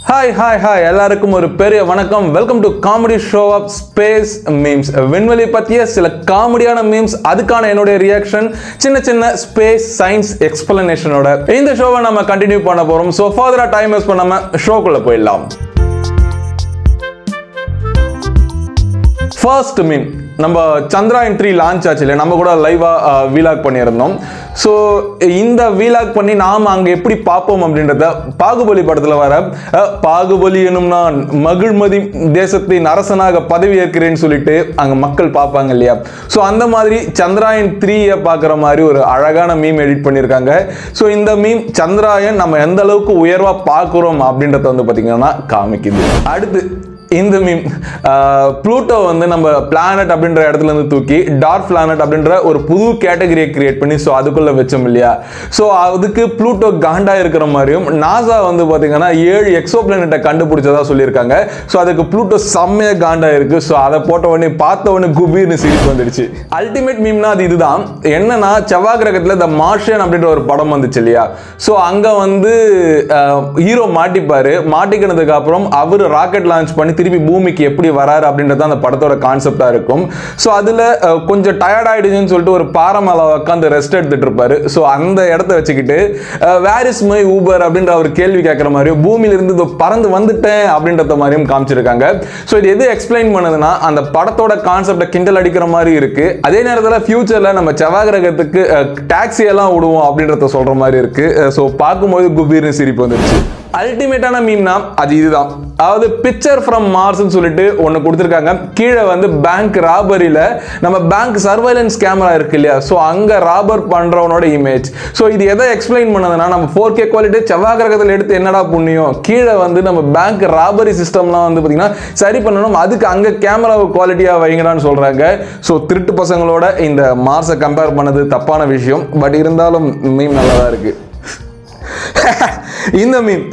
hi hi hi எல்லாருக்கும் ஒரு பெரிய வணக்கம் welcome to comedy show of space memes விண்வெளி பற்றிய சில காமெடியான மீம்ஸ் அதுக்கான என்னுடைய ரியாக்ஷன் சின்ன சின்ன ஸ்பேஸ் சயின்ஸ் எக்ஸ்பிளனேஷனோட இந்த ஷோவை நம்ம கண்டினியூ பண்ண போகிறோம் ஸோ ஃபர்தராக டைம் வேஸ்ட் பண்ணாமல் ஷோக்குள்ளே போயிடலாம் ஃபர்ஸ்ட் மீன் நம்ம சந்திராயன் த்ரீ லான்ச் ஆச்சு இல்லையா நம்ம கூட லைவாக வீலாக் பண்ணியிருந்தோம் ஸோ இந்த வீலாக் பண்ணி நாம் அங்கே எப்படி பார்ப்போம் அப்படின்றத பாகுபலி படத்தில் வர அஹ், பாகுபலி எனும் நான் மகிழ்மதி தேசத்தின் அரசனாக பதவி ஏற்கிறேன்னு சொல்லிட்டு அங்கே மக்கள் பார்ப்பாங்க இல்லையா ஸோ அந்த மாதிரி சந்திராயன் த்ரீயை பார்க்குற மாதிரி ஒரு அழகான மீம் எடிட் பண்ணியிருக்காங்க ஸோ இந்த மீம் சந்திராயன் நம்ம எந்த அளவுக்கு உயர்வாக பார்க்குறோம் அப்படின்றத வந்து பார்த்தீங்கன்னா காமிக்குது அடுத்து இந்த மீம் ப்ளூட்டோ வந்து நம்ம பிளானட் அப்படின்ற இடத்துல இருந்து தூக்கி டார்க் பிளானட் அப்படின்ற ஒரு புது கேட்டகரியை கிரியேட் பண்ணி ஸோ அதுக்குள்ள வச்சோம் இல்லையா ஸோ அதுக்கு ப்ளூட்டோ காண்டா இருக்கிற மாதிரியும் நாசா வந்து பார்த்தீங்கன்னா ஏழு எக்ஸோ பிளானட்டை கண்டுபிடிச்சதா சொல்லியிருக்காங்க ஸோ அதுக்கு ப்ளூட்டோ செம்மையாக காண்டா இருக்கு ஸோ அதை போட்ட உடனே பார்த்த உடனே குபீர்னு சிரிப்பு வந்துடுச்சு அல்டிமேட் மீம்னா அது இதுதான் என்னன்னா செவ்வாய் கிரகத்தில் த மார்ஷியன் அப்படின்ற ஒரு படம் வந்துச்சு இல்லையா ஸோ அங்கே வந்து ஹீரோ மாட்டிப்பாரு மாட்டிக்கினதுக்கு அப்புறம் அவர் ராக்கெட் லான்ச் பண்ணி திருப்பி பூமிக்கு எப்படி வராரு அப்படின்றது அந்த படத்தோட கான்செப்டா இருக்கும் ஸோ அதில் கொஞ்சம் டயர்ட் ஆயிடுச்சுன்னு சொல்லிட்டு ஒரு பாறை மேலே உட்காந்து ரெஸ்ட் எடுத்துட்டு இருப்பாரு ஸோ அந்த இடத்த வச்சுக்கிட்டு வேர் இஸ் மை ஊபர் அப்படின்ற ஒரு கேள்வி கேட்குற மாதிரியும் பூமியில இருந்து இதோ பறந்து வந்துட்டேன் அப்படின்றத மாதிரியும் காமிச்சிருக்காங்க ஸோ இது எது எக்ஸ்பிளைன் பண்ணுதுன்னா அந்த படத்தோட கான்செப்டை கிண்டல் அடிக்கிற மாதிரி இருக்கு அதே நேரத்தில் ஃபியூச்சரில் நம்ம செவ்வாய் கிரகத்துக்கு டாக்ஸி எல்லாம் விடுவோம் அப்படின்றத சொல்ற மாதிரி இருக்கு ஸோ பார்க்கும்போது குபீர்னு சிரிப்பு வந்துருச்சு அல்டிமேட்டான மீம்னா அது இதுதான் அதாவது பிக்சர் ஃப்ரம் மார்ஸ்னு சொல்லிட்டு ஒன்று கொடுத்துருக்காங்க கீழே வந்து பேங்க் ராபரியில் நம்ம பேங்க் சர்வைலன்ஸ் கேமரா இருக்கு இல்லையா ஸோ அங்கே ராபர் பண்ணுறவனோட இமேஜ் ஸோ இது எதை எக்ஸ்பிளைன் பண்ணதுன்னா நம்ம ஃபோர் கே குவாலிட்டி செவ்வாய் கிரகத்தில் எடுத்து என்னடா புண்ணியம் கீழே வந்து நம்ம பேங்க் ராபரி சிஸ்டம்லாம் வந்து பார்த்தீங்கன்னா சரி பண்ணணும் அதுக்கு அங்கே கேமரா குவாலிட்டியாக வைங்கடான்னு சொல்கிறாங்க ஸோ திருட்டு பசங்களோட இந்த மார்ஸை கம்பேர் பண்ணது தப்பான விஷயம் பட் இருந்தாலும் மீம் நல்லா தான் இருக்குது இந்த மீன்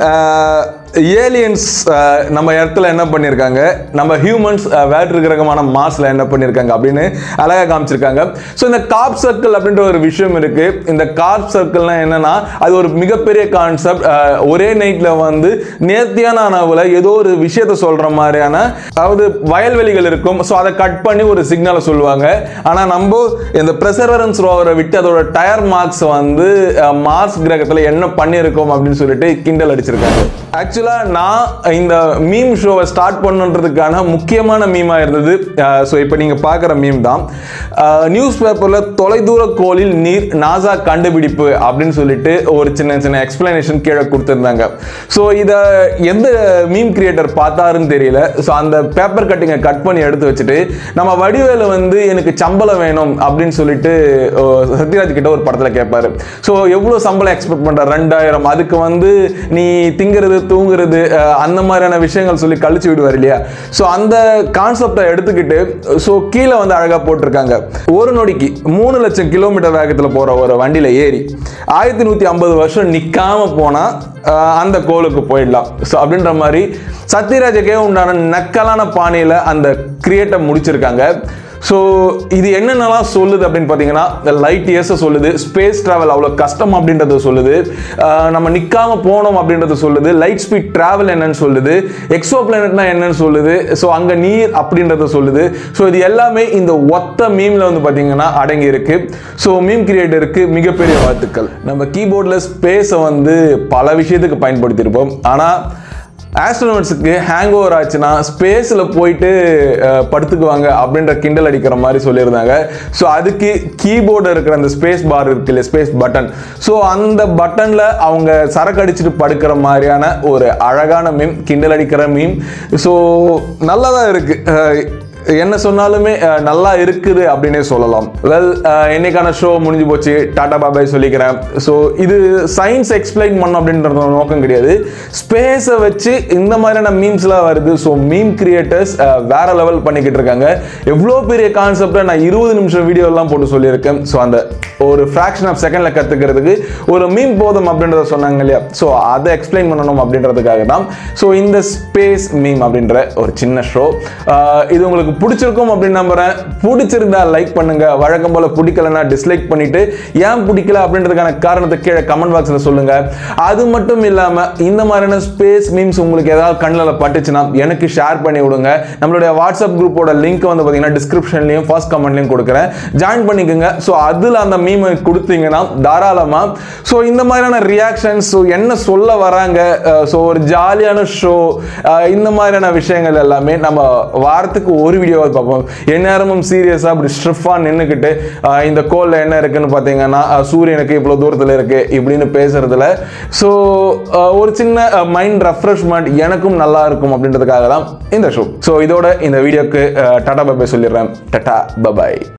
ஏலியன்ஸ் நம்ம இடத்துல என்ன பண்ணியிருக்காங்க நம்ம ஹியூமன்ஸ் வேற்று கிரகமான மார்ஸில் என்ன பண்ணியிருக்காங்க அப்படின்னு அழகாக காமிச்சிருக்காங்க ஸோ இந்த காப் சர்க்கிள் அப்படின்ற ஒரு விஷயம் இருக்கு இந்த காப் சர்க்கிள்னா என்னன்னா அது ஒரு மிகப்பெரிய கான்செப்ட் ஒரே நைட்டில் வந்து நேர்த்தியான அளவில் ஏதோ ஒரு விஷயத்த சொல்கிற மாதிரியான அதாவது வயல்வெளிகள் இருக்கும் ஸோ அதை கட் பண்ணி ஒரு சிக்னலை சொல்லுவாங்க ஆனால் நம்ம இந்த ப்ரெசர்வரன்ஸ் ரோவரை விட்டு அதோட டயர் மார்க்ஸ் வந்து மார்ஸ் கிரகத்தில் என்ன பண்ணியிருக்கோம் அப்படின்னு சொல்லிட்டு கிண்டல் அடிச்சிருக்காங்க ஆக்சுவலாக நான் இந்த மீம் ஷோவை ஸ்டார்ட் பண்ணுன்றதுக்கான முக்கியமான மீமாக இருந்தது ஸோ இப்போ நீங்கள் பார்க்குற மீம் தான் நியூஸ் பேப்பரில் தொலைதூர கோளில் நீர் நாசா கண்டுபிடிப்பு அப்படின்னு சொல்லிட்டு ஒரு சின்ன சின்ன எக்ஸ்பிளனேஷன் கீழே கொடுத்துருந்தாங்க ஸோ இதை எந்த மீம் கிரியேட்டர் பார்த்தாருன்னு தெரியல ஸோ அந்த பேப்பர் கட்டிங்கை கட் பண்ணி எடுத்து வச்சுட்டு நம்ம வடிவேலு வந்து எனக்கு சம்பளம் வேணும் அப்படின்னு சொல்லிட்டு அஹ், சத்யராஜ் கிட்ட ஒரு படத்தில் கேட்பாரு ஸோ எவ்வளோ சம்பளம் எக்ஸ்பெக்ட் பண்ணுற ரெண்டாயிரம் அதுக்கு வந்து நீ திங்கிறது தூங்குறது அஹ், அந்த மாதிரியான விஷயங்கள் சொல்லி கழிச்சு விடுவார் இல்லையா ஸோ அந்த கான்செப்டை எடுத்துக்கிட்டு ஸோ கீழே வந்து அழகாக போட்டிருக்காங்க ஒரு நொடிக்கு மூணு லட்சம் கிலோமீட்டர் வேகத்தில் போகிற ஒரு வண்டியில் ஏறி ஆயிரத்தி நூற்றி ஐம்பது வருஷம் நிற்காம போனால் அந்த கோளுக்கு போயிடலாம் ஸோ அப்படின்ற மாதிரி சத்யராஜுக்கே உண்டான நக்கலான பாணியில் அந்த கிரியேட்டை முடிச்சிருக்காங்க ஸோ இது என்னென்னலாம் சொல்லுது அப்படின்னு பார்த்தீங்கன்னா லைட் இயர்ஸை சொல்லுது ஸ்பேஸ் ட்ராவல் அவ்வளோ கஷ்டம் அப்படின்றத சொல்லுது ஆஹ் நம்ம நிற்காம போனோம் அப்படின்றத சொல்லுது லைட் ஸ்பீட் ட்ராவல் என்னன்னு சொல்லுது எக்ஸோ பிளானட்னா என்னன்னு சொல்லுது ஸோ அங்கே நீர் அப்படின்றத சொல்லுது ஸோ இது எல்லாமே இந்த ஒத்த மீமில் வந்து பார்த்தீங்கன்னா அடங்கி இருக்கு ஸோ மீம் கிரியேட்டருக்கு மிகப்பெரிய வாழ்த்துக்கள் நம்ம கீபோர்டில் ஸ்பேஸை வந்து பல விஷயத்துக்கு பயன்படுத்தியிருப்போம் ஆனால் ஆஸ்ட்ரோனட்ஸுக்கு ஹேங் ஓவர் ஆச்சுன்னா ஸ்பேஸில் போயிட்டு அஹ், படுத்துக்குவாங்க அப்படின்ற கிண்டல் அடிக்கிற மாதிரி சொல்லியிருந்தாங்க ஸோ அதுக்கு கீபோர்டு இருக்கிற அந்த ஸ்பேஸ் பார் இருக்கு இல்லையா ஸ்பேஸ் பட்டன் ஸோ அந்த பட்டனில் அவங்க சரக்கு அடிச்சுட்டு படுக்கிற மாதிரியான ஒரு அழகான மீம் கிண்டல் அடிக்கிற மீம் ஸோ நல்லா தான் இருக்குது என்ன சொன்னாலுமே அஹ், நல்லா இருக்குது அப்படின்னே சொல்லலாம் வெல் இன்னைக்கான ஷோ முடிஞ்சு போச்சு டாடா பாபாய் சொல்லிக்கிறேன் ஸோ இது சயின்ஸ் எக்ஸ்பிளைன் பண்ணும் அப்படின்ற நோக்கம் கிடையாது ஸ்பேஸை வச்சு இந்த மாதிரியான மீம்ஸ்லாம் வருது ஸோ மீம் கிரியேட்டர்ஸ் வேற லெவல் பண்ணிக்கிட்டு இருக்காங்க எவ்வளோ பெரிய கான்செப்டை நான் இருபது நிமிஷம் வீடியோலாம் போட்டு சொல்லியிருக்கேன் ஸோ அந்த ஒரு ஃப்ராக்ஷன் ஆஃப் செகண்டில் கற்றுக்கிறதுக்கு ஒரு மீம் போதும் அப்படின்றத சொன்னாங்க இல்லையா ஸோ அதை எக்ஸ்பிளைன் பண்ணணும் அப்படின்றதுக்காக தான் ஸோ இந்த ஸ்பேஸ் மீம் அப்படின்ற ஒரு சின்ன ஷோ இது உங்களுக்கு பிடிச்சிருக்கும் அப்படின்னு நம்புறேன் பிடிச்சிருந்தா லைக் பண்ணுங்க வழக்கம் போல பிடிக்கலன்னா டிஸ்லைக் பண்ணிட்டு ஏன் பிடிக்கல அப்படின்றதுக்கான காரணத்தை கீழே கமெண்ட் பாக்ஸில் சொல்லுங்க அது மட்டும் இல்லாம இந்த மாதிரியான ஸ்பேஸ் மீம்ஸ் உங்களுக்கு ஏதாவது கண்ணில் பட்டுச்சுன்னா எனக்கு ஷேர் பண்ணி விடுங்க நம்மளுடைய வாட்ஸ்அப் குரூப்போட லிங்க் வந்து பார்த்தீங்கன்னா டிஸ்கிரிப்ஷன்லையும் ஃபர்ஸ்ட் கமெண்ட்லையும் கொடுக்குறேன் ஜாயின் பண்ணிக்கோங்க ஸோ அதில் அந்த மீம் கொடுத்தீங்கன்னா தாராளமாக ஸோ இந்த மாதிரியான ரியாக்ஷன்ஸ் ஸோ என்ன சொல்ல வராங்க ஸோ ஒரு ஜாலியான ஷோ இந்த மாதிரியான விஷயங்கள் எல்லாமே நம்ம வாரத்துக்கு ஒரு வீடியோவாக பார்ப்போம் எந்நேரமும் சீரியஸாக அப்படி ஸ்ட்ரிஃபாக நின்றுக்கிட்டு இந்த கோலில் என்ன இருக்குன்னு பார்த்தீங்கன்னா அஹ், சூரியனுக்கு இவ்வளோ தூரத்தில் இருக்கு இப்படின்னு பேசுறதுல ஸோ ஒரு சின்ன மைண்ட் ரெஃப்ரெஷ்மெண்ட் எனக்கும் நல்லா இருக்கும் அப்படின்றதுக்காக தான் இந்த ஷோ ஸோ இதோட இந்த வீடியோக்கு டாடா பபாய் சொல்லிடுறேன் டட்டா பபாய்